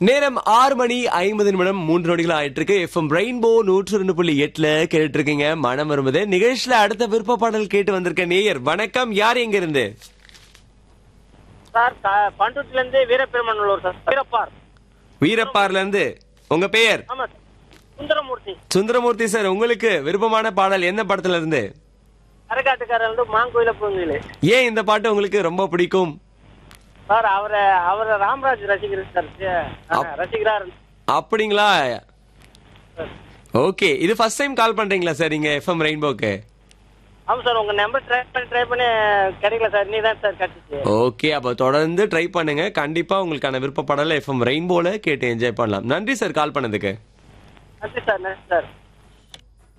நேரம் ஆறு மணி ஐம்பது நிமிடம் மூன்று நொடிகள் ஆயிட்டு இருக்கு எஃப்எம் ரெயின்போ நூற்று ரெண்டு புள்ளி எட்டுல கேட்டுட்டு இருக்கீங்க மனம் வரும்போது நிகழ்ச்சியில அடுத்த விருப்ப பாடல் கேட்டு வந்திருக்க நேயர் வணக்கம் யார் எங்க இருந்து சார் க- பண்ருட்டில இருந்து வீரபெருமநல்லூர் சார் வீரப்பார் வீரப்பார்ல இருந்து உங்க பெயர் ஆமா சார் சுந்தரமூர்த்தி சுந்தரமூர்த்தி சார் உங்களுக்கு விருப்பமான பாடல் என்ன படத்துல இருந்து கரகாட்டுக்காரர் வந்து மாங்கோயில பூங்குயில ஏன் இந்த பாட்டு உங்களுக்கு ரொம்ப பிடிக்கும் சார் அவரை அவரை ராமராஜ் ரசிகர் சார் ஆ, ரசிகரார் அப்படிங்களா ஓகே இது ஃபர்ஸ்ட் டைம் கால் பண்றீங்களா சார் நீங்க எஃப்எம் ரெயின்போக்கு ஆமா சார் உங்க நம்பர் ட்ரை பண்ணி ட்ரை பண்ணி கிடைக்கல சார் நீ தான் சார் கிடைச்சிச்சு ஓகே அப்ப தொடர்ந்து ட்ரை பண்ணுங்க கண்டிப்பா உங்களுக்கான விருப்ப பாடலை எஃப்எம் ரெயின்போல கேட்டு என்ஜாய் பண்ணலாம் நன்றி சார் கால் பண்ணதுக்கு நன்றி சார் நன்றி சார்